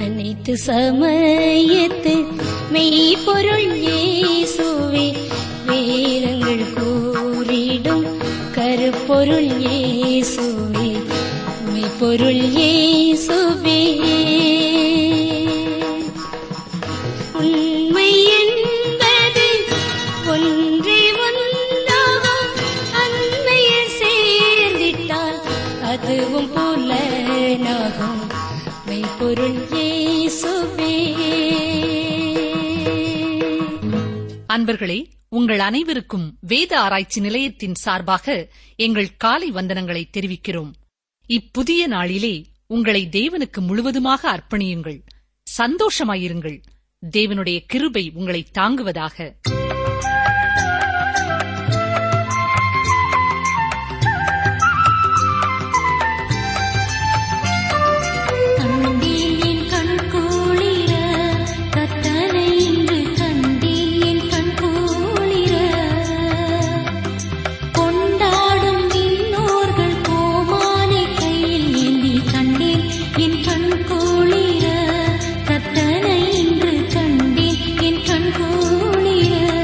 அனைத்து சமயத்து மெய்ப்பொருள் இயேசுவே வேதங்கள் கூறிடும் கருப்பொருள் இயேசுவே மெய்ப்பொருள் இயேசுவே உண்மை என்பது ஒன்றே ஒன்றாகும் அண்மையில் சேர்ந்திட்டால் அதுவும் புலனாகும் மெய்ப்பொருள் இயேசுவே அன்பர்களே உங்கள் அனைவருக்கும் வேத ஆராய்ச்சி நிலையத்தின் சார்பாக எங்கள் காலை வந்தனங்களை தெரிவிக்கிறோம் இப்புதிய நாளிலே உங்களை தேவனுக்கு முழுவதுமாக அர்ப்பணியுங்கள் சந்தோஷமாயிருங்கள் தேவனுடைய கிருபை உங்களை தாங்குவதாக கண்டேன் என் கண் குளிர கத்தனை இன்று கண்டேன் என் கண் குளிர கொண்டாடும் விண்ணோர்கள் கோமானை கையில் ஏந்தி கண்டேன் என் கண் குளிர கத்தனை இன்று கண்டேன் என் கண் குளிர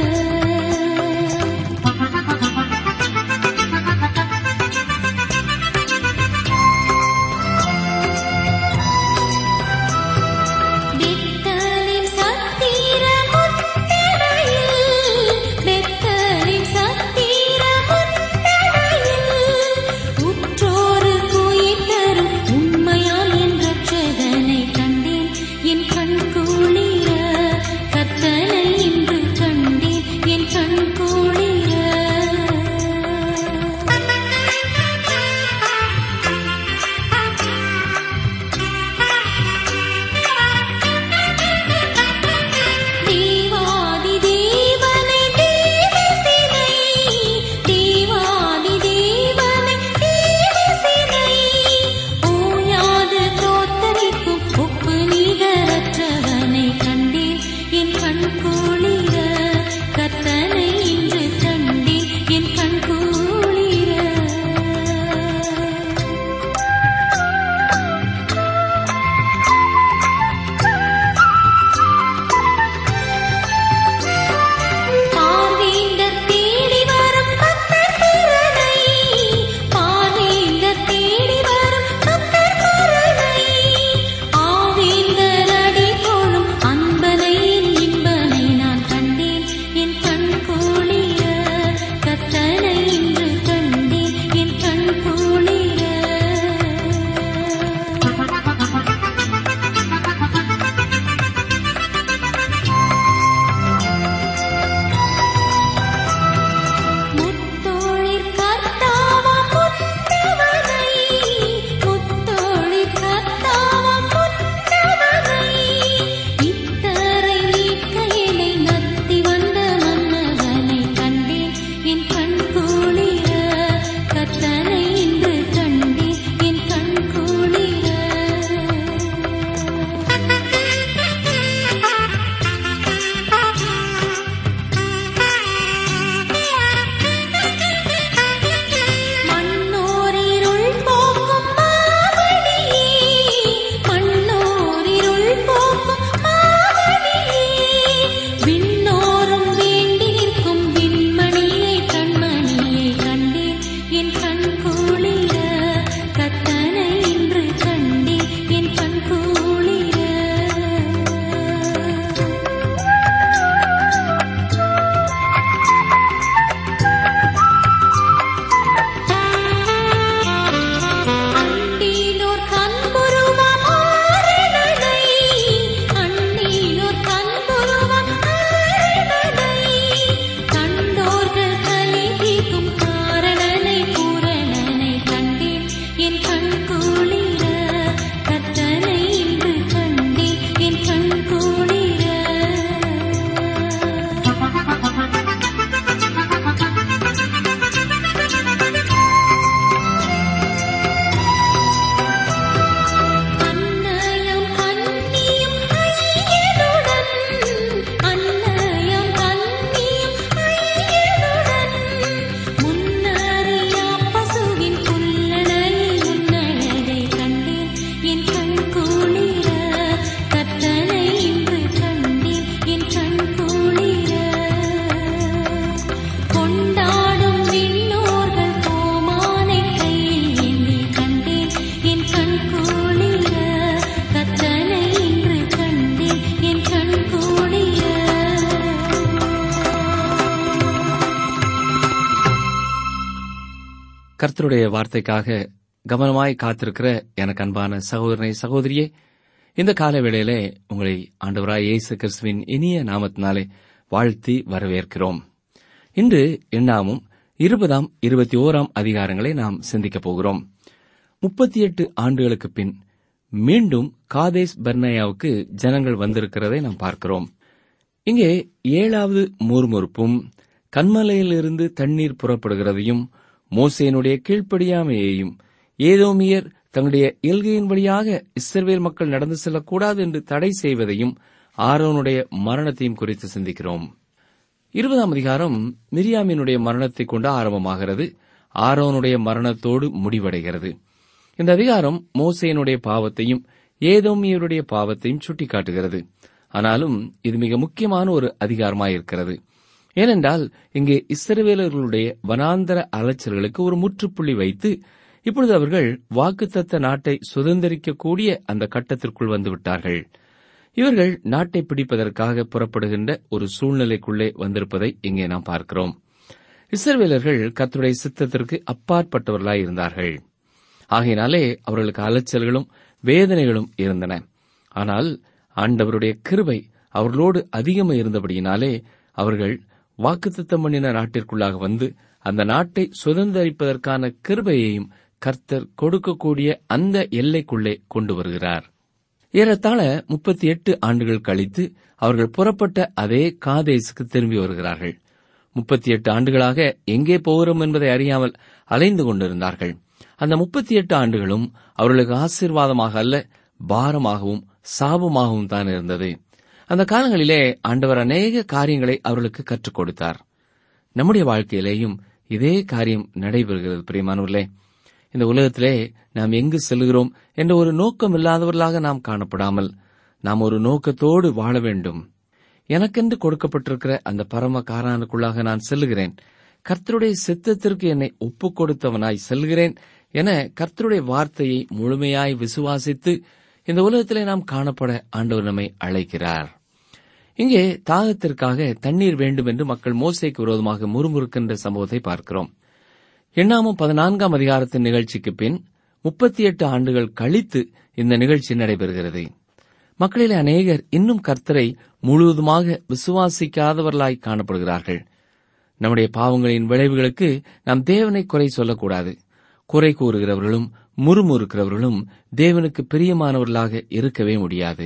கர்த்தருடைய வார்த்தைக்காக கவனமாய் காத்திருக்கிற எனக்கு அன்பான சகோதரனை சகோதரியே இந்த கால வேளையிலே உங்களை ஆண்டவராய் இயேசு கிறிஸ்துவின் இனிய நாமத்தினாலே வாழ்த்தி வரவேற்கிறோம் இன்று எண்ணாமும் இருபதாம் இருபத்தி ஓராம் அதிகாரங்களை நாம் சிந்திக்கப் போகிறோம் முப்பத்தி எட்டு ஆண்டுகளுக்கு பின் மீண்டும் காதேஸ் பர்னயாவுக்கு ஜனங்கள் வந்திருக்கிறதை நாம் பார்க்கிறோம் இங்கே ஏழாவது முறுமுறுப்பும் கண்மலையிலிருந்து தண்ணீர் புறப்படுகிறதையும் மோசேனுடைய கீழ்ப்படியாமையையும் ஏதோமியர் தங்களுடைய இயல்கையின் வழியாக இஸ்ரவேல் மக்கள் நடந்து செல்லக்கூடாது என்று தடை செய்வதையும் ஆரோனுடைய மரணத்தையும் குறித்து சிந்திக்கிறோம் இருபதாம் அதிகாரம் மிரியாமினுடைய மரணத்தை கொண்டு ஆரம்பமாகிறது ஆரோனுடைய மரணத்தோடு முடிவடைகிறது இந்த அதிகாரம் மோசேனுடைய பாவத்தையும் ஏதோமியருடைய பாவத்தையும் சுட்டிக்காட்டுகிறது ஆனாலும் இது மிக முக்கியமான ஒரு அதிகாரமாயிருக்கிறது ஏனென்றால் இங்கே இஸ்ரவேலர்களுடைய வனாந்தர அலைச்சல்களுக்கு ஒரு முற்றுப்புள்ளி வைத்து இப்பொழுது அவர்கள் வாக்குத்தத்த நாட்டை சுதந்திரிக்கக்கூடிய அந்த கட்டத்திற்குள் வந்துவிட்டார்கள் இவர்கள் நாட்டை பிடிப்பதற்காக புறப்படுகின்ற ஒரு சூழ்நிலைக்குள்ளே வந்திருப்பதை இங்கே நாம் பார்க்கிறோம் இஸ்ரவேலர்கள் கர்த்தருடைய சித்தத்திற்கு அப்பாற்பட்டவர்களாய் இருந்தார்கள் ஆகையினாலே அவர்களுக்கு அலைச்சல்களும் வேதனைகளும் இருந்தன ஆனால் ஆண்டவருடைய கிருபை அவர்களோடு அதிகமாக இருந்தபடியினாலே அவர்கள் வாக்குத்தத்தம் பண்ணின நாட்டிற்குள்ளாக வந்து அந்த நாட்டை சுதந்திரிப்பதற்கான கிருபையையும் கர்த்தர் கொடுக்கக்கூடிய அந்த எல்லைக்குள்ளே கொண்டு வருகிறார் ஏறத்தாழ முப்பத்தி எட்டு ஆண்டுகள் கழித்து அவர்கள் புறப்பட்ட அதே காதேசுக்கு திரும்பி வருகிறார்கள் முப்பத்தி எட்டு ஆண்டுகளாக எங்கே போகிறோம் என்பதை அறியாமல் அலைந்து கொண்டிருந்தார்கள் அந்த முப்பத்தி எட்டு ஆண்டுகளும் அவர்களுக்கு ஆசீர்வாதமாக அல்ல பாரமாகவும் சாபமாகவும் தான் இருந்தது அந்த காலங்களிலே ஆண்டவர் அநேக காரியங்களை அவர்களுக்கு கற்றுக் கொடுத்தார் நம்முடைய வாழ்க்கையிலேயும் இதே காரியம் நடைபெறுகிறது பிரியமானவர்களே இந்த உலகத்திலே நாம் எங்கு செல்கிறோம் என்ற ஒரு நோக்கம் இல்லாதவர்களாக நாம் காணப்படாமல் நாம் ஒரு நோக்கத்தோடு வாழ வேண்டும் எனக்கென்று கொடுக்கப்பட்டிருக்கிற அந்த பரம காரானுக்குள்ளாக நான் செல்லுகிறேன் கர்த்தருடைய சித்தத்திற்கு என்னை ஒப்புக் கொடுத்தவனாய் செல்கிறேன் என கர்த்தருடைய வார்த்தையை முழுமையாய் விசுவாசித்து இந்த உலகத்திலே நாம் காணப்பட ஆண்டவர் நம்மை அழைக்கிறார் இங்கே தாகத்திற்காக தண்ணீர் வேண்டும் என்று மக்கள் மோசைக்கு விரோதமாக முறுமுறுக்கின்ற சம்பவத்தை பார்க்கிறோம் எண்ணாமும் பதினான்காம் அதிகாரத்தின் நிகழ்ச்சிக்கு பின் முப்பத்தி எட்டு ஆண்டுகள் கழித்து இந்த நிகழ்ச்சி நடைபெறுகிறது மக்களிலே அநேகர் இன்னும் கர்த்தரை முழுவதுமாக விசுவாசிக்காதவர்களாய் காணப்படுகிறார்கள் நம்முடைய பாவங்களின் விளைவுகளுக்கு நாம் தேவனை குறை சொல்லக்கூடாது குறை கூறுகிறவர்களும் முறுமுறுக்கிறவர்களும் தேவனுக்கு பிரியமானவர்களாக இருக்கவே முடியாது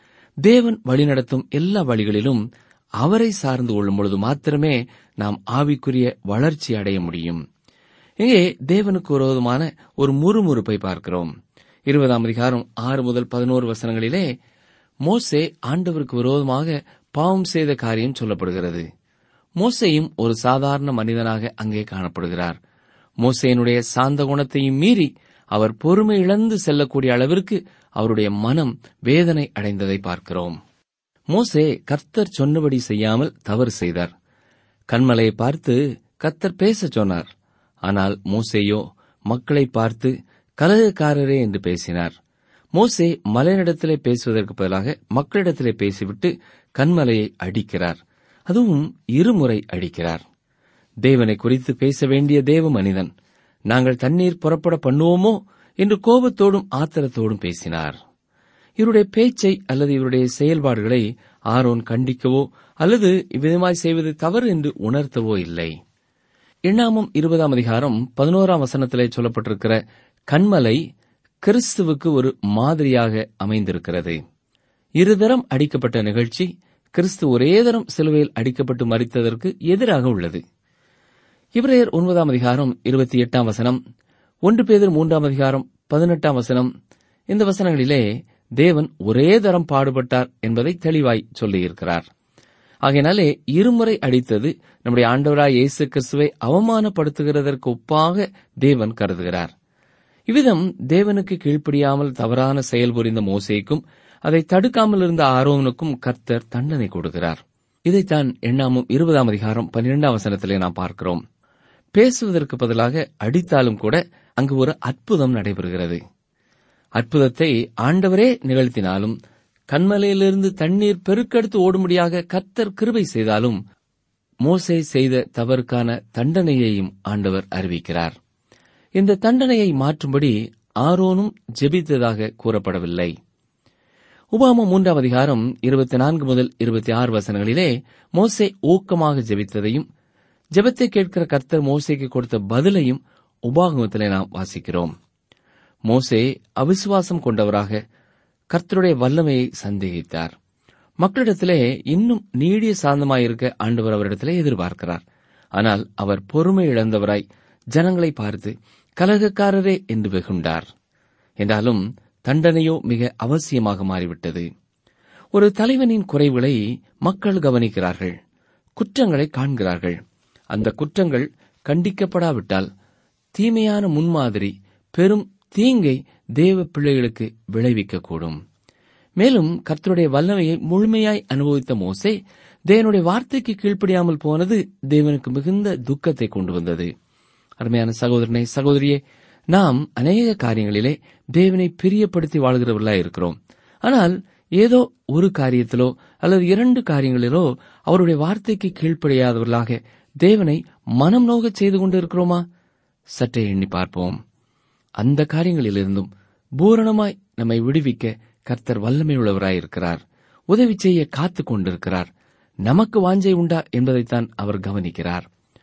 தேவன் வழிநடத்தும் எல்லா வழிகளிலும் அவரை சார்ந்து கொள்ளும் பொழுது மாத்திரமே நாம் ஆவிக்குரிய வளர்ச்சி அடைய முடியும் இங்கே தேவனுக்கு விரோதமான ஒரு முறுமுறுப்பை பார்க்கிறோம் இருபதாம் அதிகாரம் ஆறு முதல் பதினோரு வசனங்களிலே மோசே ஆண்டவருக்கு விரோதமாக பாவம் செய்த காரியம் சொல்லப்படுகிறது மோசேயும் ஒரு சாதாரண மனிதனாக அங்கே காணப்படுகிறார் மோசேனுடைய சாந்த குணத்தையும் மீறி அவர் பொறுமை இழந்து செல்லக்கூடிய அளவிற்கு அவருடைய மனம் வேதனை அடைந்ததை பார்க்கிறோம் மோசே கர்த்தர் சொன்னபடி செய்யாமல் தவறு செய்தார் கண்மலையை பார்த்து கர்த்தர் பேச சொன்னார் ஆனால் மோசேயோ மக்களை பார்த்து கலகக்காரரே என்று பேசினார் மோசே மலையிடத்திலே பேசுவதற்கு பதிலாக மக்களிடத்திலே பேசிவிட்டு கண்மலையை அடிக்கிறார் அதுவும் இருமுறை அடிக்கிறார் தேவனை குறித்து பேச வேண்டிய தேவ மனிதன் நாங்கள் தண்ணீர் புறப்பட பண்ணுவோமோ என்று கோபத்தோடும் ஆத்திரத்தோடும் பேசினார் இவருடைய பேச்சை அல்லது இவருடைய செயல்பாடுகளை ஆரோன் கண்டிக்கவோ அல்லது இவ்விதமாய் செய்வது தவறு என்று உணர்த்தவோ இல்லை எண்ணாமம் இருபதாம் அதிகாரம் பதினோராம் வசனத்திலே சொல்லப்பட்டிருக்கிற கண்மலை கிறிஸ்துவுக்கு ஒரு மாதிரியாக அமைந்திருக்கிறது இருதரம் அடிக்கப்பட்ட நிகழ்ச்சி கிறிஸ்து ஒரே தரம் சிலுவையில் அடிக்கப்பட்டு மறித்ததற்கு எதிராக உள்ளது இவரையர் ஒன்பதாம் அதிகாரம் இருபத்தி எட்டாம் வசனம் ஒன்று பேதர் மூன்றாம் அதிகாரம் பதினெட்டாம் வசனம் இந்த வசனங்களிலே தேவன் ஒரே தரம் பாடுபட்டார் என்பதை தெளிவாய் சொல்லியிருக்கிறார் ஆகையினாலே இருமுறை அடித்தது நம்முடைய ஆண்டவராய் இயேசு கிறிஸ்துவை அவமானப்படுத்துகிறதற்கு ஒப்பாக தேவன் கருதுகிறார் இவ்விதம் தேவனுக்கு கீழ்ப்படியாமல் தவறான செயல் புரிந்த மோசேக்கும் அதை தடுக்காமல் இருந்த ஆரோனுக்கும் கர்த்தர் தண்டனை கொடுக்கிறார் இதைத்தான் எண்ணாமும் இருபதாம் அதிகாரம் பன்னிரெண்டாம் வசனத்திலே நாம் பார்க்கிறோம் பேசுவதற்கு பதிலாக அடித்தாலும் கூட அங்கு ஒரு அற்புதம் நடைபெறுகிறது அற்புதத்தை ஆண்டவரே நிகழ்த்தினாலும் கண்மலையிலிருந்து தண்ணீர் பெருக்கெடுத்து ஓடும்படியாக கர்த்தர் கிருபை செய்தாலும் மோசே செய்த தவறுக்கான தண்டனையையும் ஆண்டவர் அறிவிக்கிறார் இந்த தண்டனையை மாற்றும்படி ஆரோனும் ஜெபித்ததாக கூறப்படவில்லை உபாம மூன்றாம் அதிகாரம் இருபத்தி நான்கு முதல் இருபத்தி ஆறு வசனங்களிலே மோசே ஊக்கமாக ஜெபித்ததையும் ஜெபத்தை கேட்கிற கர்த்தர் மோசேக்கு கொடுத்த பதிலையும் உபாகமத்திலே நாம் வாசிக்கிறோம் மோசே அவிசுவாசம் கொண்டவராக கர்த்தருடைய வல்லமையை சந்தேகித்தார் மக்களிடத்திலே இன்னும் நீடிய சாந்தமாயிருக்க ஆண்டவர் அவரிடத்திலே எதிர்பார்க்கிறார் ஆனால் அவர் பொறுமை இழந்தவராய் ஜனங்களை பார்த்து கலகக்காரரே என்று வெகுண்டார் என்றாலும் தண்டனையோ மிக அவசியமாக மாறிவிட்டது ஒரு தலைவனின் குறைவுகளை மக்கள் கவனிக்கிறார்கள் குற்றங்களை காண்கிறார்கள் அந்த குற்றங்கள் கண்டிக்கப்படாவிட்டால் தீமையான முன்மாதிரி பெரும் தீங்கை தேவ பிள்ளைகளுக்கு விளைவிக்கக்கூடும் மேலும் கர்த்தருடைய வல்லமையை முழுமையாய் அனுபவித்த மோசே தேவனுடைய வார்த்தைக்கு கீழ்ப்படியாமல் போனது தேவனுக்கு மிகுந்த துக்கத்தை கொண்டு வந்தது அருமையான சகோதரனை சகோதரியே நாம் அநேக காரியங்களிலே தேவனை பிரியப்படுத்தி வாழ்கிறவர்களாய் இருக்கிறோம் ஆனால் ஏதோ ஒரு காரியத்திலோ அல்லது இரண்டு காரியங்களிலோ அவருடைய வார்த்தைக்கு கீழ்ப்படியாதவர்களாக தேவனை மனம் நோகச் செய்து கொண்டு இருக்கிறோமா சற்றே எண்ணி பார்ப்போம் அந்த காரியங்களிலிருந்தும் பூரணமாய் நம்மை விடுவிக்க கர்த்தர் வல்லமை உள்ளவராயிருக்கிறார் உதவி செய்ய காத்துக் கொண்டிருக்கிறார் நமக்கு வாஞ்சை உண்டா என்பதைத்தான் அவர் கவனிக்கிறார்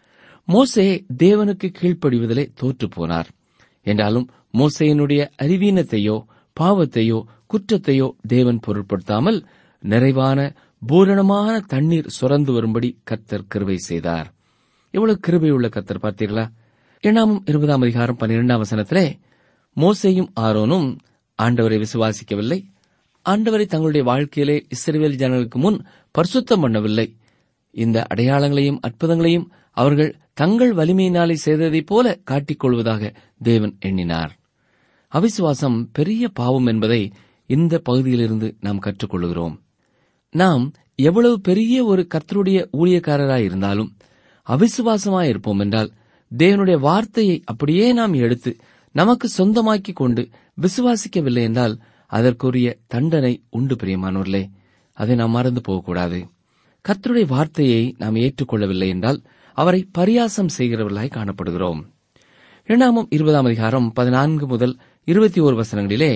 மோசே தேவனுக்கு கீழ்ப்படிவதிலே தோற்று போனார் என்றாலும் மோசையினுடைய அறிவீனத்தையோ பாவத்தையோ குற்றத்தையோ தேவன் பொருட்படுத்தாமல் நிறைவான பூரணமான தண்ணீர் சுரந்து வரும்படி கர்த்தர் கிருபை செய்தார் எவ்வளவு கிருபை உள்ள கர்த்தர் பார்த்தீர்களா எண்ணாமும் இருபதாம் அதிகாரம் பன்னிரெண்டாம் வசனத்திலே மோசேயும் ஆரோனும் ஆண்டவரை விசுவாசிக்கவில்லை ஆண்டவரை தங்களுடைய வாழ்க்கையிலே இஸ்ரவேல் ஜனங்களுக்கு முன் பரிசுத்தம் பண்ணவில்லை இந்த அடையாளங்களையும் அற்புதங்களையும் அவர்கள் தங்கள் வலிமையினாலே செய்ததைப் போல காட்டிக் கொள்வதாக தேவன் எண்ணினார் அவிசுவாசம் பெரிய பாவம் என்பதை இந்த பகுதியிலிருந்து நாம் கற்றுக்கொள்கிறோம் நாம் எவ்வளவு பெரிய ஒரு கர்த்தருடைய ஊழியக்காரராய் இருந்தாலும் அவிசுவாசமாய் இருப்போம் என்றால் தேவனுடைய வார்த்தையை அப்படியே நாம் எடுத்து நமக்கு சொந்தமாக்கிக் கொண்டு விசுவாசிக்கவில்லை என்றால் அதற்குரிய தண்டனை உண்டு பிரியமானோர்களே அதை நாம் மறந்து போகக்கூடாது கர்த்தருடைய வார்த்தையை நாம் ஏற்றுக்கொள்ளவில்லை என்றால் அவரை பரியாசம் செய்கிறவர்களாய் காணப்படுகிறோம் இரண்டாமம் இருபதாம் அதிகாரம் பதினான்கு முதல் இருபத்தி ஓரு வசனங்களிலே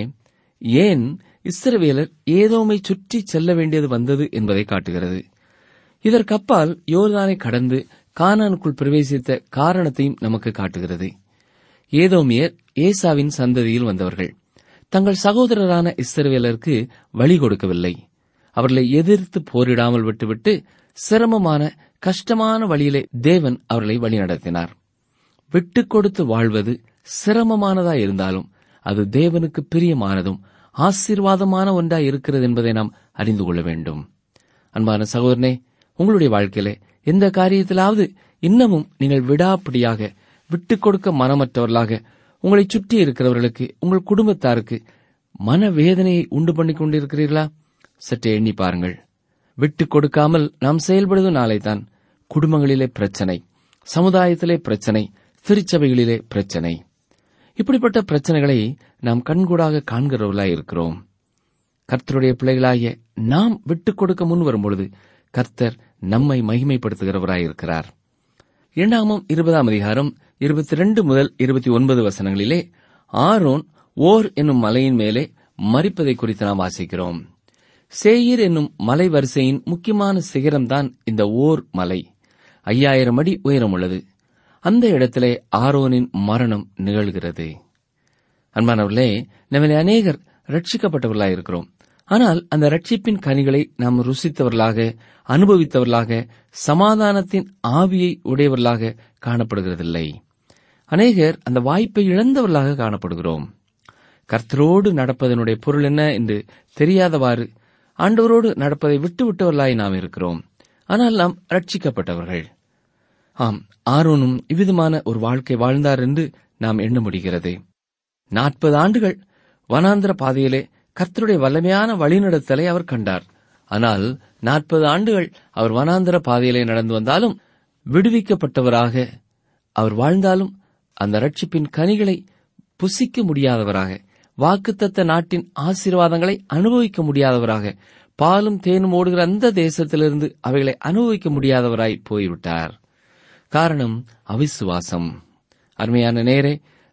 ஏன் இஸ்ரவேலர் ஏதோமை சுற்றி செல்ல வேண்டியது வந்தது என்பதை காட்டுகிறது இதற்கப்பால் யோர்தானை கடந்து கானானுக்குள் பிரவேசித்த காரணத்தையும் நமக்கு காட்டுகிறது ஏதோமியர் ஏசாவின் சந்ததியில் வந்தவர்கள் தங்கள் சகோதரரான இஸ்ரவேலருக்கு வழி கொடுக்கவில்லை அவர்களை எதிர்த்து போரிடாமல் விட்டுவிட்டு சிரமமான கஷ்டமான வழியிலே தேவன் அவர்களை வழிநடத்தினார் விட்டுக் கொடுத்து வாழ்வது சிரமமானதாய் இருந்தாலும் அது தேவனுக்கு பிரியமானதும் ஆசீர்வாதமான ஒன்றாய் இருக்கிறது என்பதை நாம் அறிந்து கொள்ள வேண்டும் அன்பான சகோதரனே உங்களுடைய வாழ்க்கையிலே எந்த காரியத்திலாவது இன்னமும் நீங்கள் விடாப்பிடியாக விட்டுக் கொடுக்க மனமற்றவர்களாக உங்களை சுற்றி இருக்கிறவர்களுக்கு உங்கள் குடும்பத்தாருக்கு மனவேதனையை உண்டு பண்ணிக் கொண்டிருக்கிறீர்களா சற்றே எண்ணி பாருங்கள் விட்டுக் கொடுக்காமல் நாம் செயல்படுவது நாளைத்தான் குடும்பங்களிலே பிரச்சனை சமுதாயத்திலே பிரச்சனை திருச்சபைகளிலே பிரச்சனை இப்படிப்பட்ட பிரச்சனைகளை நாம் கண்கூடாக காண்கிறவர்களாய் இருக்கிறோம் கர்த்தருடைய பிள்ளைகளாகிய நாம் விட்டுக் கொடுக்க முன் வரும்பொழுது கர்த்தர் நம்மை மகிமைப்படுத்துகிறவராயிருக்கிறார் இரண்டாமம் இருபதாம் அதிகாரம் இருபத்தி ரெண்டு முதல் இருபத்தி ஒன்பது வசனங்களிலே ஆரோன் ஓர் என்னும் மலையின் மேலே மறிப்பதை குறித்து நாம் வாசிக்கிறோம் சேயீர் என்னும் மலை வரிசையின் முக்கியமான சிகரம்தான் இந்த ஓர் மலை ஐயாயிரம் அடி உயரம் உள்ளது அந்த இடத்திலே ஆரோனின் மரணம் நிகழ்கிறது அன்பானவர்களே நம்மளை அநேகர் ரட்சிக்கப்பட்டவர்களாக இருக்கிறோம் ஆனால் அந்த ரட்சிப்பின் கனிகளை நாம் ருசித்தவர்களாக அனுபவித்தவர்களாக சமாதானத்தின் ஆவியை உடையவர்களாக காணப்படுகிறதில்லை அநேகர் அந்த வாய்ப்பை இழந்தவர்களாக காணப்படுகிறோம் கர்த்தரோடு நடப்பதனுடைய பொருள் என்ன என்று தெரியாதவாறு ஆண்டவரோடு நடப்பதை விட்டுவிட்டவர்களாய் நாம் இருக்கிறோம் ஆனால் நாம் ரட்சிக்கப்பட்டவர்கள் ஆம் ஆரோனும் இவ்விதமான ஒரு வாழ்க்கை வாழ்ந்தார் என்று நாம் எண்ண முடிகிறது நாற்பது ஆண்டுகள் வனாந்திர பாதையிலே கர்த்தருடைய வல்லமையான வழிநடத்தலை அவர் கண்டார் ஆனால் நாற்பது ஆண்டுகள் அவர் வனாந்திர பாதையிலே நடந்து வந்தாலும் விடுவிக்கப்பட்டவராக அவர் வாழ்ந்தாலும் அந்த ரட்சிப்பின் கனிகளை புசிக்க முடியாதவராக வாக்குத்தத்த நாட்டின் ஆசீர்வாதங்களை அனுபவிக்க முடியாதவராக பாலும் தேனும் ஓடுகிற அந்த தேசத்திலிருந்து அவைகளை அனுபவிக்க முடியாதவராய் போய்விட்டார் காரணம் அவிசுவாசம் அருமையான நேரே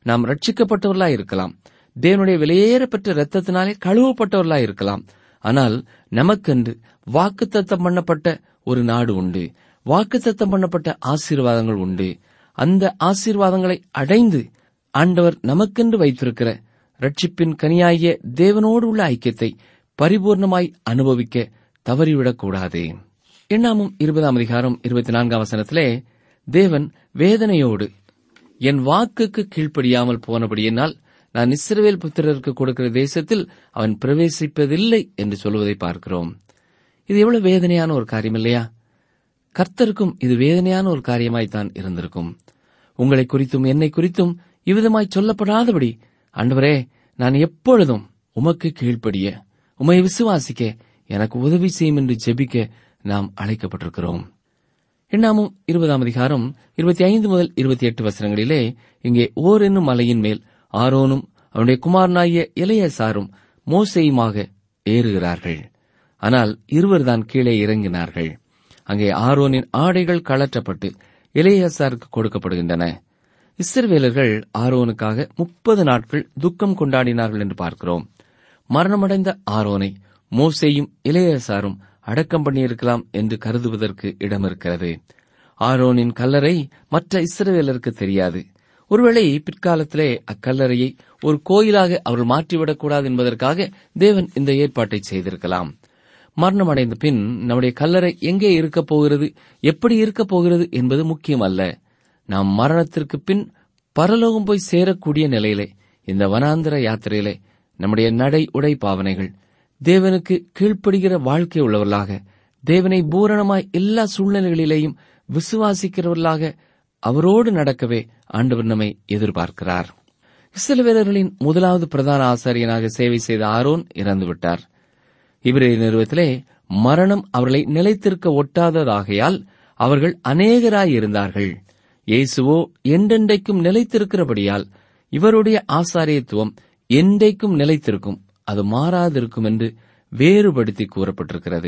நாம் ரட்சிக்கப்பட்டவர்களாய் இருக்கலாம் தேவனுடைய விலையேறப்பட்ட இரத்தத்தினாலே கழுவப்பட்டவர்களாய் இருக்கலாம் ஆனால் நமக்கென்று வாக்குத்தத்தம் பண்ணப்பட்ட ஒரு நாடு உண்டு வாக்குத்தத்தம் பண்ணப்பட்ட ஆசீர்வாதங்கள் உண்டு அந்த ஆசீர்வாதங்களை அடைந்து ஆண்டவர் நமக்கென்று வைத்திருக்கிற ரட்சிப்பின் கனியாகிய தேவனோடு உள்ள ஐக்கியத்தை பரிபூர்ணமாய் அனுபவிக்க தவறிவிடக்கூடாது எண்ணாமும் இருபதாம் அதிகாரம் இருபத்தி நான்காம் வசனத்திலே தேவன் வேதனையோடு என் வாக்குக்கு கீழ்ப்படியாமல் போனபடியினால் நான் இஸ்ரவேல் புத்திரருக்கு கொடுக்கிற தேசத்தில் அவன் பிரவேசிப்பதில்லை என்று சொல்வதை பார்க்கிறோம் இது எவ்வளவு வேதனையான ஒரு காரியம் இல்லையா கர்த்தருக்கும் இது வேதனையான ஒரு காரியமாய்த்தான் இருந்திருக்கும் உங்களை குறித்தும் என்னை குறித்தும் இவ்விதமாய் சொல்லப்படாதபடி ஆண்டவரே நான் எப்பொழுதும் உமக்கு கீழ்ப்படிய உமை விசுவாசிக்க எனக்கு உதவி செய்யும் என்று ஜெபிக்க நாம் அழைக்கப்பட்டிருக்கிறோம் எண்ணாமும் இருபதாம் அதிகாரம் இருபத்தி ஐந்து முதல் இருபத்தி எட்டு வசனங்களிலே இங்கே ஓர் என்னும் மலையின் மேல் ஆரோனும் அவனுடைய குமாரனாகிய இளையசாரும் மோசையுமாக ஏறுகிறார்கள் ஆனால் இருவர்தான் கீழே இறங்கினார்கள் அங்கே ஆரோனின் ஆடைகள் கழற்றப்பட்டு இளையசாருக்கு கொடுக்கப்படுகின்றன இஸ்ரவேலர்கள் ஆரோனுக்காக முப்பது நாட்கள் துக்கம் கொண்டாடினார்கள் என்று பார்க்கிறோம் மரணமடைந்த ஆரோனை மோசேயும் இளையசாரும் அடக்கம் பண்ணியிருக்கலாம் என்று கருதுவதற்கு இடம் இருக்கிறது ஆரோனின் கல்லறை மற்ற இஸ்ரவேலருக்கு தெரியாது ஒருவேளை பிற்காலத்திலே அக்கல்லறையை ஒரு கோயிலாக அவர்கள் மாற்றிவிடக்கூடாது என்பதற்காக தேவன் இந்த ஏற்பாட்டை செய்திருக்கலாம் மரணமடைந்த பின் நம்முடைய கல்லறை எங்கே இருக்கப் போகிறது எப்படி இருக்கப் போகிறது என்பது முக்கியமல்ல நாம் மரணத்திற்கு பின் பரலோகம் போய் சேரக்கூடிய நிலையிலே இந்த வனாந்தர யாத்திரையிலே நம்முடைய நடை உடை பாவனைகள் தேவனுக்கு கீழ்ப்படுகிற வாழ்க்கை உள்ளவர்களாக தேவனை பூரணமாய் எல்லா சூழ்நிலைகளிலேயும் விசுவாசிக்கிறவர்களாக அவரோடு நடக்கவே ஆண்டவர் நம்மை எதிர்பார்க்கிறார் இஸ்ரவேலர்களின் முதலாவது பிரதான ஆசாரியனாக சேவை செய்த ஆரோன் இறந்துவிட்டார் இவரே நிறுவத்திலே மரணம் அவர்களை நிலைத்திருக்க ஒட்டாததாகையால் அவர்கள் அநேகராயிருந்தார்கள் இயேசுவோ என்றென்றைக்கும் நிலைத்திருக்கிறபடியால் இவருடைய ஆசாரியத்துவம் என்றைக்கும் நிலைத்திருக்கும் அது மாறாதிருக்கும் என்று வேறுபடுத்தி கூறப்பட்டிருக்கிறது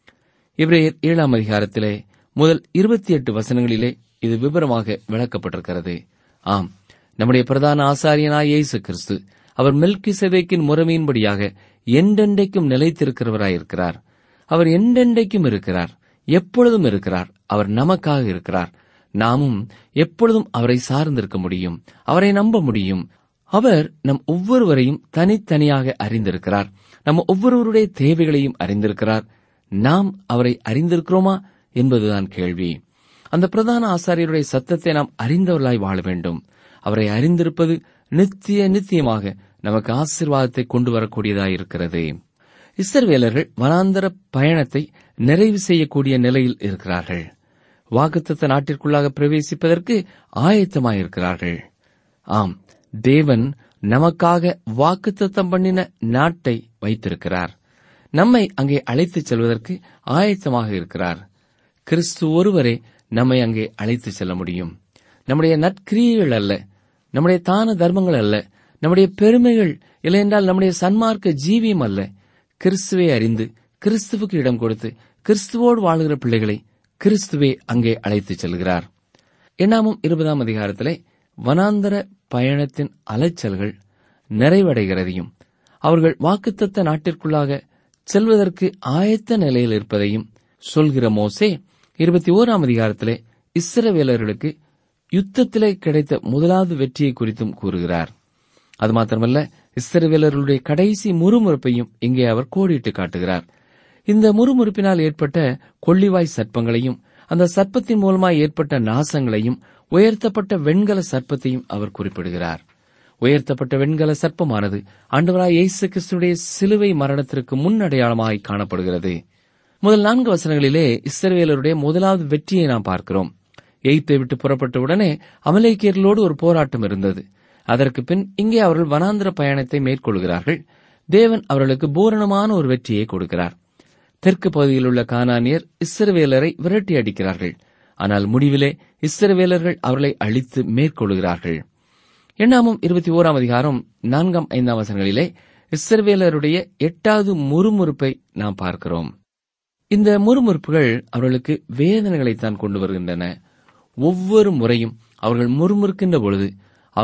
இவரையர் ஏழாம் அதிகாரத்திலே முதல் இருபத்தி எட்டு வசனங்களிலே இது விவரமாக விளக்கப்பட்டிருக்கிறது ஆம் நம்முடைய பிரதான ஆசாரியனாய் இயேசு கிறிஸ்து அவர் மெல்கி செவேக்கின் முறைமையின்படியாக என்றென்றைக்கும் நிலைத்திருக்கிறவராயிருக்கிறார் அவர் என்றென்றைக்கும் இருக்கிறார் எப்பொழுதும் இருக்கிறார் அவர் நமக்காக இருக்கிறார் நாமும் எப்பொழுதும் அவரை சார்ந்திருக்க முடியும் அவரை நம்ப முடியும் அவர் நம் ஒவ்வொருவரையும் தனித்தனியாக அறிந்திருக்கிறார் நம் ஒவ்வொருவருடைய தேவைகளையும் அறிந்திருக்கிறார் நாம் அவரை அறிந்திருக்கிறோமா என்பதுதான் கேள்வி அந்த பிரதான ஆசாரியருடைய சத்தத்தை நாம் அறிந்தவர்களாய் வாழ வேண்டும் அவரை அறிந்திருப்பது நித்திய நித்தியமாக நமக்கு ஆசீர்வாதத்தை கொண்டு வரக்கூடியதாயிருக்கிறது இஸ்ரவேலர்கள் வனாந்தர பயணத்தை நிறைவு செய்யக்கூடிய நிலையில் இருக்கிறார்கள் வாக்குத்தத்த நாட்டிற்குள்ளாக பிரவேசிப்பதற்கு ஆயத்தமாயிருக்கிறார்கள் ஆம் தேவன் நமக்காக வாக்குத்தத்தம் பண்ணின நாட்டை வைத்திருக்கிறார் நம்மை அங்கே அழைத்துச் செல்வதற்கு ஆயத்தமாக இருக்கிறார் கிறிஸ்து ஒருவரே நம்மை அங்கே அழைத்துச் செல்ல முடியும் நம்முடைய நற்கிரியைகள் அல்ல நம்முடைய தான தர்மங்கள் அல்ல நம்முடைய பெருமைகள் இல்லையென்றால் நம்முடைய சன்மார்க்க ஜீவியம் அல்ல கிறிஸ்துவை அறிந்து கிறிஸ்துவுக்கு இடம் கொடுத்து கிறிஸ்துவோடு வாழுகிற பிள்ளைகளை கிறிஸ்துவே அங்கே அழைத்துச் செல்கிறார் எண்ணாமும் இருபதாம் அதிகாரத்திலே வனாந்தர பயணத்தின் அலைச்சல்கள் நிறைவடைகிறதையும் அவர்கள் வாக்குத்தத்த நாட்டிற்குள்ளாக செல்வதற்கு ஆயத்த நிலையில் இருப்பதையும் சொல்கிற மோசே இருபத்தி ஓராம் அதிகாரத்திலே இஸ்ரவேலர்களுக்கு யுத்தத்திலே கிடைத்த முதலாவது வெற்றியை குறித்தும் கூறுகிறார் அது மாத்திரமல்ல இஸ்ரவேலர்களுடைய கடைசி முறுமுறுப்பையும் இங்கே அவர் கோடிட்டு காட்டுகிறார் இந்த முறுமுறுப்பினால் ஏற்பட்ட கொள்ளிவாய் சர்ப்பங்களையும் அந்த சர்ப்பத்தின் மூலமாய் ஏற்பட்ட நாசங்களையும் உயர்த்தப்பட்ட வெண்கல சர்ப்பத்தையும் அவர் குறிப்பிடுகிறார் உயர்த்தப்பட்ட வெண்கல சர்ப்பமானது ஆண்டவராய் இயேசு கிறிஸ்துடைய சிலுவை மரணத்திற்கு முன் அடையாளமாய் காணப்படுகிறது முதல் நான்கு வசனங்களிலே இஸ்ரவேலருடைய முதலாவது வெற்றியை நாம் பார்க்கிறோம் எய்த்தை விட்டு புறப்பட்ட உடனே அமலேக்கியர்களோடு ஒரு போராட்டம் இருந்தது அதற்கு பின் இங்கே அவர்கள் வனாந்திர பயணத்தை மேற்கொள்கிறார்கள் தேவன் அவர்களுக்கு பூரணமான ஒரு வெற்றியை கொடுக்கிறார் தெற்கு பகுதியில் உள்ள கானானியர் இஸ்ரவேலரை விரட்டி அடிக்கிறார்கள் ஆனால் முடிவிலே இஸ்ரவேலர்கள் அவர்களை அழித்து மேற்கொள்கிறார்கள் எண்ணாமும் இருபத்தி ஓராம் அதிகாரம் நான்காம் ஐந்தாம் வசனங்களிலே இஸ்ரவேலருடைய எட்டாவது முறுமுறுப்பை நாம் பார்க்கிறோம் இந்த முறுமுறுப்புகள் அவர்களுக்கு வேதனைகளைத்தான் கொண்டு வருகின்றன ஒவ்வொரு முறையும் அவர்கள் முறுமுறுக்கின்ற பொழுது அவர்கள்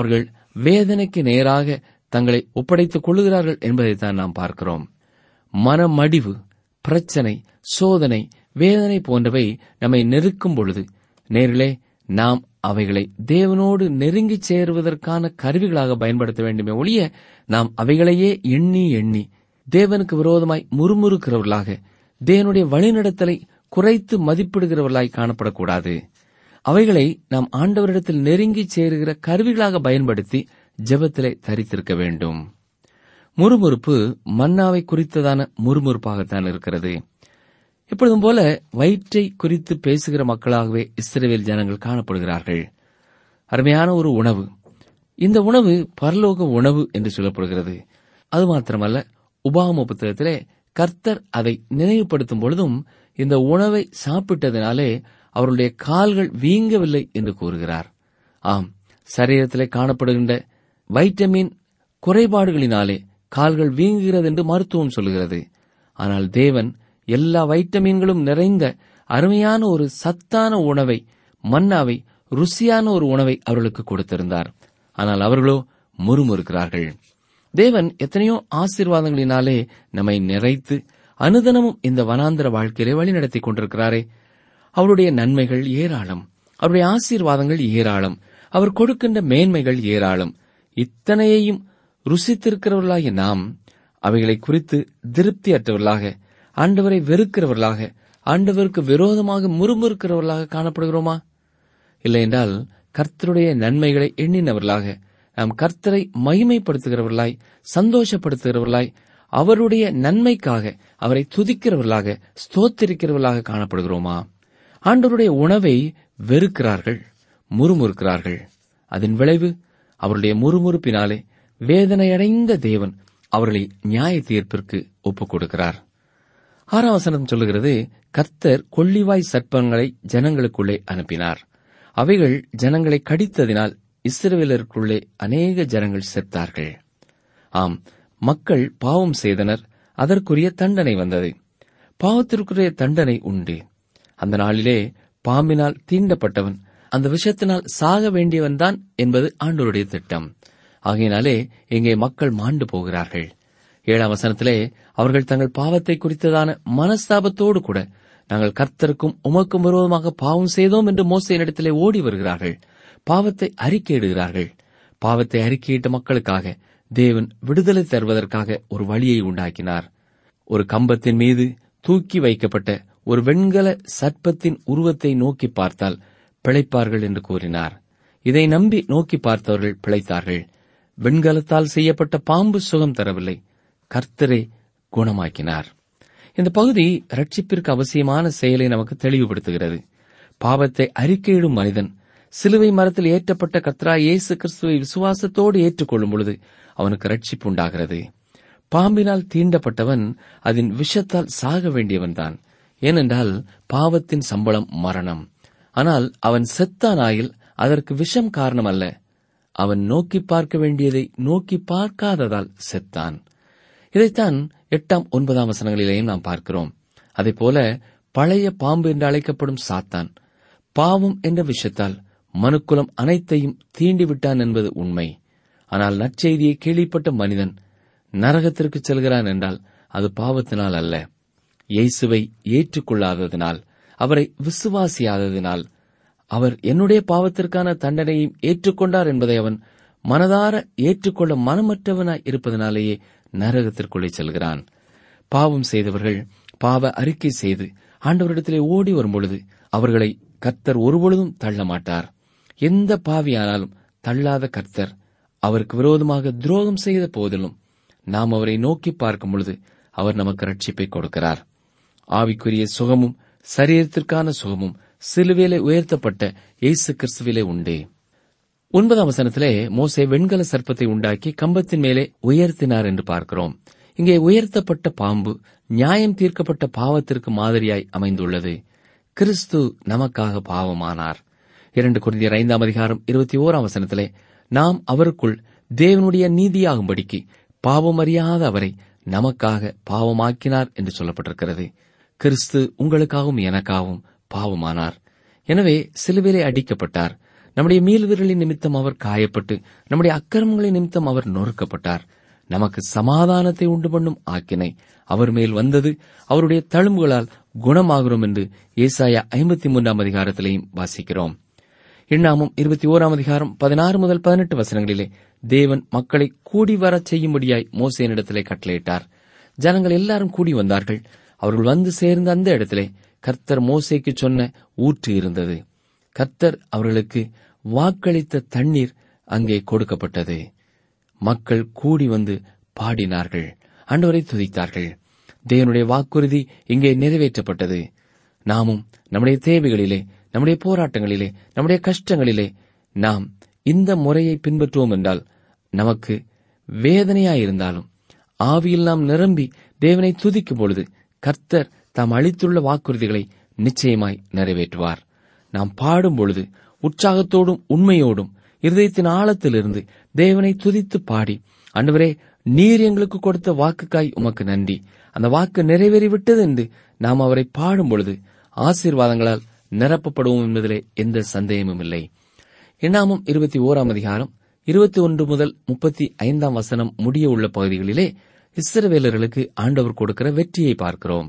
வேதனைக்கு நேராக தங்களை ஒப்படைத்துக் கொள்ளுகிறார்கள் என்பதைத்தான் நாம் பார்க்கிறோம் மனமடிவு பிரச்சனை சோதனை வேதனை போன்றவை நம்மை நெருக்கும் பொழுது நேரிலே நாம் அவைகளை தேவனோடு நெருங்கிச் சேருவதற்கான கருவிகளாக பயன்படுத்த வேண்டுமே ஒழிய நாம் அவைகளையே எண்ணி எண்ணி தேவனுக்கு விரோதமாய் முறுமுறுக்கிறவர்களாக தேவனுடைய வழிநடத்தலை குறைத்து மதிப்பிடுகிறவர்களாய் காணப்படக்கூடாது அவைகளை நாம் ஆண்டவரிடத்தில் நெருங்கிச் சேருகிற கருவிகளாக பயன்படுத்தி ஜெபத்திலே தரித்திருக்க வேண்டும் முறுமுறுப்பு மன்னாவை குறித்ததான முறுமுறுப்பாகத்தான் இருக்கிறது எப்பொழுதும் போல வயிற்றை குறித்து பேசுகிற மக்களாகவே இஸ்ரவேல் ஜனங்கள் காணப்படுகிறார்கள் அருமையான ஒரு உணவு இந்த உணவு பரலோக உணவு என்று சொல்லப்படுகிறது அது மாத்திரமல்ல உபாம புத்தகத்திலே கர்த்தர் அதை நினைவுபடுத்தும் பொழுதும் இந்த உணவை சாப்பிட்டதினாலே அவருடைய கால்கள் வீங்கவில்லை என்று கூறுகிறார் ஆம் சரீரத்திலே காணப்படுகின்ற வைட்டமின் குறைபாடுகளினாலே கால்கள் வீங்குகிறது என்று மருத்துவம் சொல்கிறது ஆனால் தேவன் எல்லா வைட்டமின்களும் நிறைந்த அருமையான ஒரு சத்தான உணவை மன்னாவை ருசியான ஒரு உணவை அவர்களுக்கு கொடுத்திருந்தார் ஆனால் அவர்களோ முறுமுறுக்கிறார்கள் தேவன் எத்தனையோ ஆசீர்வாதங்களினாலே நம்மை நிறைத்து அனுதினமும் இந்த வனாந்திர வாழ்க்கையிலே வழிநடத்தி கொண்டிருக்கிறாரே அவருடைய நன்மைகள் ஏராளம் அவருடைய ஆசீர்வாதங்கள் ஏராளம் அவர் கொடுக்கின்ற மேன்மைகள் ஏராளம் இத்தனையையும் ருசித்திருக்கிறவர்களாகிய நாம் அவைகளை குறித்து திருப்தியற்றவர்களாக ஆண்டவரை வெறுக்கிறவர்களாக ஆண்டவருக்கு விரோதமாக முறுமுறுக்கிறவர்களாக காணப்படுகிறோமா இல்லையென்றால் கர்த்தருடைய நன்மைகளை எண்ணினவர்களாக நாம் கர்த்தரை மகிமைப்படுத்துகிறவர்களாய் சந்தோஷப்படுத்துகிறவர்களாய் அவருடைய நன்மைக்காக அவரை துதிக்கிறவர்களாக ஸ்தோத்திரிக்கிறவர்களாக காணப்படுகிறோமா ஆண்டவருடைய உணவை வெறுக்கிறார்கள் முறுமுறுக்கிறார்கள் அதன் விளைவு அவருடைய முறுமுறுப்பினாலே வேதனையடைந்த தேவன் அவர்களை நியாய தீர்ப்பிற்கு ஒப்புக் கொடுக்கிறார் ஆறாம் வசனம் சொல்லுகிறது கர்த்தர் கொள்ளிவாய் சர்ப்பங்களை ஜனங்களுக்குள்ளே அனுப்பினார் அவைகள் ஜனங்களை கடித்ததினால் இஸ்ரவேலருக்குள்ளே அநேக ஜனங்கள் செத்தார்கள் ஆம் மக்கள் பாவம் செய்தனர் அதற்குரிய தண்டனை வந்தது பாவத்திற்குரிய தண்டனை உண்டு அந்த நாளிலே பாம்பினால் தீண்டப்பட்டவன் அந்த விஷத்தினால் சாக வேண்டியவன்தான் என்பது ஆண்டோருடைய திட்டம் ஆகையினாலே இங்கே மக்கள் மாண்டு போகிறார்கள் ஏழாம் வசனத்திலே அவர்கள் தங்கள் பாவத்தை குறித்ததான மனஸ்தாபத்தோடு கூட நாங்கள் கர்த்தருக்கும் உமக்கும் விரோதமாக பாவம் செய்தோம் என்று மோசையினிடத்திலே ஓடி வருகிறார்கள் பாவத்தை அறிக்கையிடுகிறார்கள் பாவத்தை அறிக்கையிட்ட மக்களுக்காக தேவன் விடுதலை தருவதற்காக ஒரு வழியை உண்டாக்கினார் ஒரு கம்பத்தின் மீது தூக்கி வைக்கப்பட்ட ஒரு வெண்கல சர்ப்பத்தின் உருவத்தை நோக்கி பார்த்தால் பிழைப்பார்கள் என்று கூறினார் இதை நம்பி நோக்கி பார்த்தவர்கள் பிழைத்தார்கள் வெண்கலத்தால் செய்யப்பட்ட பாம்பு சுகம் தரவில்லை கர்த்தரை குணமாக்கினார் இந்த பகுதி ரட்சிப்பிற்கு அவசியமான செயலை நமக்கு தெளிவுபடுத்துகிறது பாவத்தை அறிக்கையிடும் மனிதன் சிலுவை மரத்தில் ஏற்றப்பட்ட கத்ரா இயேசு கிறிஸ்துவை விசுவாசத்தோடு ஏற்றுக்கொள்ளும் பொழுது அவனுக்கு ரட்சிப்பு உண்டாகிறது பாம்பினால் தீண்டப்பட்டவன் அதன் விஷத்தால் சாக வேண்டியவன்தான் ஏனென்றால் பாவத்தின் சம்பளம் மரணம் ஆனால் அவன் செத்தானாயில் அதற்கு விஷம் காரணம் அல்ல அவன் நோக்கி பார்க்க வேண்டியதை நோக்கி பார்க்காததால் செத்தான் இதைத்தான் எட்டாம் ஒன்பதாம் வசனங்களிலேயும் நாம் பார்க்கிறோம் அதேபோல பழைய பாம்பு என்று அழைக்கப்படும் சாத்தான் பாவம் என்ற விஷயத்தால் மனுக்குலம் அனைத்தையும் தீண்டிவிட்டான் என்பது உண்மை ஆனால் நற்செய்தியை கேள்விப்பட்ட மனிதன் நரகத்திற்கு செல்கிறான் என்றால் அது பாவத்தினால் அல்ல இயேசுவை ஏற்றுக்கொள்ளாததினால் அவரை விசுவாசியாததினால் அவர் என்னுடைய பாவத்திற்கான தண்டனையும் ஏற்றுக்கொண்டார் என்பதை அவன் மனதார ஏற்றுக்கொள்ள மனமற்றவனாய் இருப்பதனாலேயே நரகத்திற்குள்ளே செல்கிறான் பாவம் செய்தவர்கள் பாவ அறிக்கை செய்து ஆண்டவரிடத்திலே ஓடி வரும்பொழுது அவர்களை கர்த்தர் ஒருபொழுதும் தள்ள மாட்டார் எந்த பாவியானாலும் தள்ளாத கர்த்தர் அவருக்கு விரோதமாக துரோகம் செய்த போதிலும் நாம் அவரை நோக்கி பார்க்கும் பொழுது அவர் நமக்கு ரட்சிப்பை கொடுக்கிறார் ஆவிக்குரிய சுகமும் சரீரத்திற்கான சுகமும் சிலுவையிலே உயர்த்தப்பட்ட இயேசு கிறிஸ்துவிலே உண்டே ஒன்பதாம் வசனத்திலே மோசே வெண்கல சர்ப்பத்தை உண்டாக்கி கம்பத்தின் மேலே உயர்த்தினார் என்று பார்க்கிறோம் இங்கே உயர்த்தப்பட்ட பாம்பு நியாயம் தீர்க்கப்பட்ட பாவத்திற்கு மாதிரியாய் அமைந்துள்ளது கிறிஸ்து நமக்காக பாவமானார் இரண்டு குருந்தியர் ஐந்தாம் அதிகாரம் இருபத்தி ஓராம் வசனத்திலே நாம் அவருக்குள் தேவனுடைய நீதியாகும்படிக்கு பாவம் அறியாத அவரை நமக்காக பாவமாக்கினார் என்று சொல்லப்பட்டிருக்கிறது கிறிஸ்து உங்களுக்காகவும் எனக்காகவும் பாவமானார் எனவே சிலுவிலே அடிக்கப்பட்டார் நம்முடைய மீள்விரலின் நிமித்தம் அவர் காயப்பட்டு நம்முடைய அக்கிரமங்களின் நிமித்தம் அவர் நொறுக்கப்பட்டார் நமக்கு சமாதானத்தை உண்டு பண்ணும் ஆக்கினை அவர் மேல் வந்தது அவருடைய தழும்புகளால் குணமாகிறோம் என்று ஏசாயா ஐம்பத்தி மூன்றாம் அதிகாரத்திலையும் வாசிக்கிறோம் எண்ணாமும் இருபத்தி ஓராம் அதிகாரம் பதினாறு முதல் பதினெட்டு வசனங்களிலே தேவன் மக்களை கூடி வரச் செய்யும்படியாய் மோசேனிடத்திலே கட்டளையிட்டார் ஜனங்கள் எல்லாரும் கூடி வந்தார்கள் அவர்கள் வந்து சேர்ந்த அந்த இடத்திலே கர்த்தர் மோசேக்கு சொன்ன ஊற்று இருந்தது கர்த்தர் அவர்களுக்கு வாக்களித்த தண்ணீர் அங்கே கொடுக்கப்பட்டது மக்கள் கூடி வந்து பாடினார்கள் ஆண்டவரை துதித்தார்கள் தேவனுடைய வாக்குறுதி இங்கே நிறைவேற்றப்பட்டது நாமும் நம்முடைய தேவைகளிலே நம்முடைய போராட்டங்களிலே நம்முடைய கஷ்டங்களிலே நாம் இந்த முறையை பின்பற்றுவோம் என்றால் நமக்கு வேதனையாயிருந்தாலும் ஆவியில் நாம் நிரம்பி தேவனை துதிக்கும் பொழுது கர்த்தர் தாம் அளித்துள்ள வாக்குறுதிகளை நிச்சயமாய் நிறைவேற்றுவார் நாம் பாடும் பொழுது உற்சாகத்தோடும் உண்மையோடும் இருதயத்தின் ஆழத்திலிருந்து தேவனை துதித்து பாடி ஆண்டவரே நீர் எங்களுக்கு கொடுத்த வாக்குக்காய் உமக்கு நன்றி அந்த வாக்கு நிறைவேறிவிட்டது என்று நாம் அவரை பாடும் பொழுது ஆசீர்வாதங்களால் நிரப்பப்படுவோம் என்பதிலே எந்த சந்தேகமும் இல்லை எண்ணாமம் இருபத்தி ஓராம் அதிகாரம் இருபத்தி ஒன்று முதல் முப்பத்தி ஐந்தாம் வசனம் முடிய உள்ள பகுதிகளிலே இஸ்ரவேலர்களுக்கு ஆண்டவர் கொடுக்கிற வெற்றியை பார்க்கிறோம்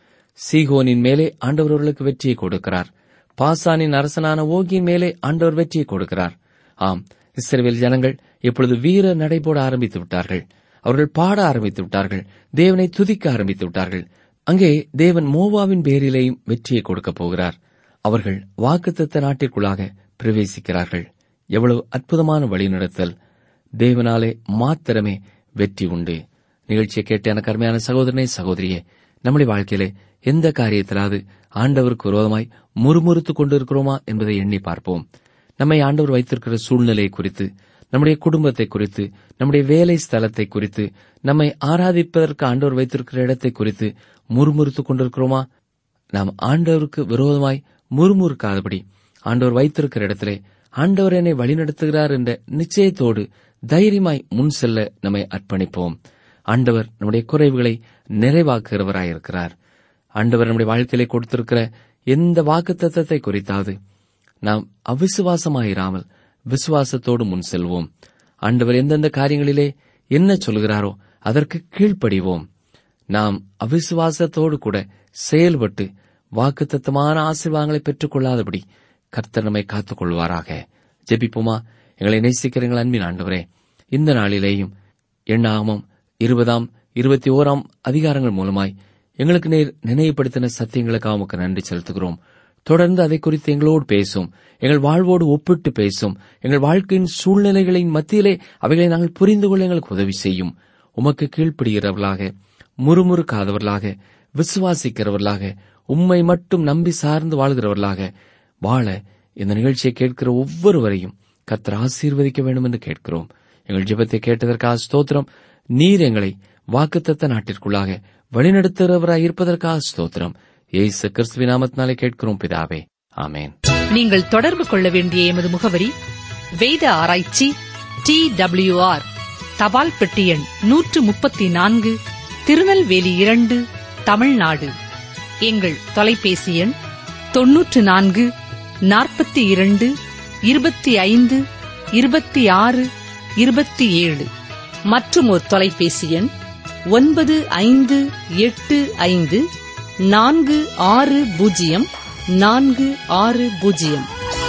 சீகோனின் மேலே ஆண்டவர் அவர்களுக்கு வெற்றியை கொடுக்கிறார் பாசானின் அரசனான ஓகியின் மேலே ஆண்டவர் வெற்றியை கொடுக்கிறார் ஆம் இஸ்ரவேல் ஜனங்கள் இப்பொழுது வீர நடைபோட ஆரம்பித்து விட்டார்கள் அவர்கள் பாட ஆரம்பித்து விட்டார்கள் தேவனை துதிக்க ஆரம்பித்து விட்டார்கள் அங்கே தேவன் மோவாவின் பேரிலேயும் வெற்றியை கொடுக்கப் போகிறார் அவர்கள் வாக்குத்தத்த நாட்டிற்குள்ளாக பிரவேசிக்கிறார்கள் எவ்வளவு அற்புதமான வழிநடத்தல் தேவனாலே மாத்திரமே வெற்றி உண்டு நிகழ்ச்சியை கேட்ட எனக்கு அருமையான சகோதரனே சகோதரியே நம்முடைய வாழ்க்கையிலே எந்த காரியத்திலாவது ஆண்டவருக்கு விரோதமாய் முறுமுறுத்துக் கொண்டிருக்கிறோமா என்பதை எண்ணி பார்ப்போம் நம்மை ஆண்டவர் வைத்திருக்கிற சூழ்நிலை குறித்து நம்முடைய குடும்பத்தை குறித்து நம்முடைய வேலை ஸ்தலத்தை குறித்து நம்மை ஆராதிப்பதற்கு ஆண்டவர் வைத்திருக்கிற இடத்தை குறித்து முறுமுறுத்துக் கொண்டிருக்கிறோமா நாம் ஆண்டவருக்கு விரோதமாய் முறுமுறுக்காதபடி ஆண்டவர் வைத்திருக்கிற இடத்திலே ஆண்டவர் என்னை வழிநடத்துகிறார் என்ற நிச்சயத்தோடு தைரியமாய் முன் செல்ல நம்மை அர்ப்பணிப்போம் ஆண்டவர் நம்முடைய குறைவுகளை நிறைவாக்குகிறவராயிருக்கிறார் ஆண்டவர் நம்முடைய வாழ்க்கையிலே கொடுத்திருக்கிற எந்த வாக்கு தத்தத்தை குறித்தாவது நாம் அவிசுவாசமாயிராமல் விசுவாசத்தோடு முன் செல்வோம் ஆண்டவர் எந்தெந்த காரியங்களிலே என்ன சொல்கிறாரோ அதற்கு கீழ்ப்படிவோம் நாம் அவிசுவாசத்தோடு கூட செயல்பட்டு வாக்குத்தத்தமான ஆசீர்வாதங்களை பெற்றுக் கொள்ளாதபடி கர்த்தர் நம்மை காத்துக் கொள்வாராக ஜெபிப்போமா எங்களை நேசிக்கிற எங்கள் அன்பின் ஆண்டவரே இந்த நாளிலேயும் எண்ணாமம் இருபதாம் இருபத்தி ஓராம் அதிகாரங்கள் மூலமாய் எங்களுக்கு நேர் நினைவுபடுத்தின சத்தியங்களுக்காக உமக்கு நன்றி செலுத்துகிறோம் தொடர்ந்து அதை குறித்து எங்களோடு பேசும் எங்கள் வாழ்வோடு ஒப்பிட்டு பேசும் எங்கள் வாழ்க்கையின் சூழ்நிலைகளின் மத்தியிலே அவைகளை நாங்கள் புரிந்து கொள்ள எங்களுக்கு உதவி செய்யும் உமக்கு கீழ்ப்படுகிறவர்களாக முறுமுறுக்காதவர்களாக விசுவாசிக்கிறவர்களாக உம்மை மட்டும் நம்பி சார்ந்து வாழ்கிறவர்களாக வாழ இந்த நிகழ்ச்சியை கேட்கிற ஒவ்வொருவரையும் கர்த்தர் ஆசீர்வதிக்க வேண்டும் என்று கேட்கிறோம் எங்கள் ஜெபத்தை கேட்டதற்காக ஸ்தோத்திரம் நீர் எங்களை வாக்குத்தத்த நாட்டிற்குள்ளாக வழிநடத்துகிறவராய் இருப்பதற்காக ஸ்தோத்திரம் ஏசு கிறிஸ்துவின் நாமத்தினாலே கேட்கிறோம் பிதாவே ஆமேன் நீங்கள் தொடர்பு கொள்ள வேண்டிய எமது முகவரி வேத ஆராய்ச்சி டி ஆர் தபால் பெட்டி எண் நூற்று முப்பத்தி நான்கு திருநெல்வேலி இரண்டு தமிழ்நாடு எங்கள் தொலைபேசி எண் தொன்னூற்று நான்கு நாற்பத்தி இரண்டு இருபத்தி ஐந்து இருபத்தி ஆறு இருபத்தி ஏழு மற்றும் ஒரு தொலைபேசி எண் ஒன்பது ஐந்து எட்டு ஐந்து நான்கு ஆறு பூஜ்ஜியம் நான்கு ஆறு பூஜ்ஜியம்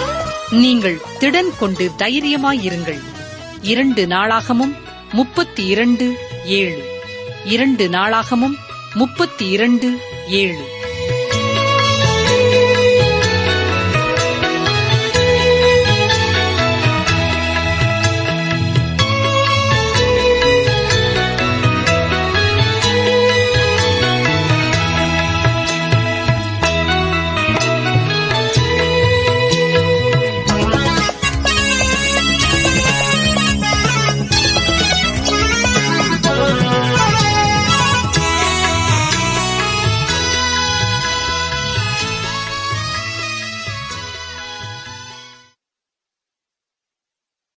நீங்கள் திடன் கொண்டு தைரியமாயிருங்கள் இரண்டு நாளாகமும் முப்பத்தி இரண்டு ஏழு இரண்டு நாளாகமும் முப்பத்தி இரண்டு ஏழு